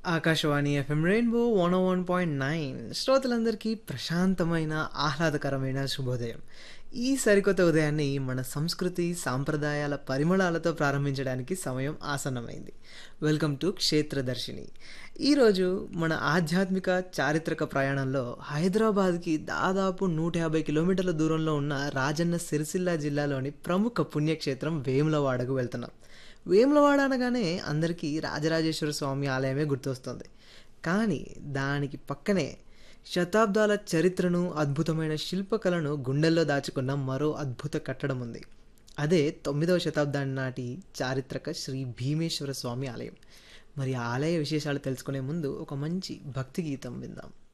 Akashvani FM Rainbow one one point nine శ్రోతలందరికీ ప్రశాంతమైన ఆహ్లాదకరమైన శుభోదయం ఈ సరికొత్త ఉదయాన్ని మన సంస్కృతి సాంప్రదాయాల పరిమళాలతో ప్రారంభించడానికి సమయం ఆసన్నమైంది వెల్కమ్ టు క్షేత్రదర్శిని ఈరోజు మన ఆధ్యాత్మిక చారిత్రక ప్రయాణంలో హైదరాబాద్కి దాదాపు నూట యాభై కిలోమీటర్ల దూరంలో ఉన్న రాజన్న సిరిసిల్ల జిల్లాలోని ప్రముఖ పుణ్యక్షేత్రం వేములవాడకు వెళ్తున్నాం వేములవాడ అనగానే అందరికీ రాజరాజేశ్వర స్వామి ఆలయమే గుర్తొస్తుంది కానీ దానికి పక్కనే శతాబ్దాల చరిత్రను అద్భుతమైన శిల్పకళను గుండెల్లో దాచుకున్న మరో అద్భుత కట్టడం ఉంది అదే తొమ్మిదవ శతాబ్దాన్ని నాటి చారిత్రక శ్రీ భీమేశ్వర స్వామి ఆలయం మరి ఆ ఆలయ విశేషాలు తెలుసుకునే ముందు ఒక మంచి భక్తి గీతం విందాం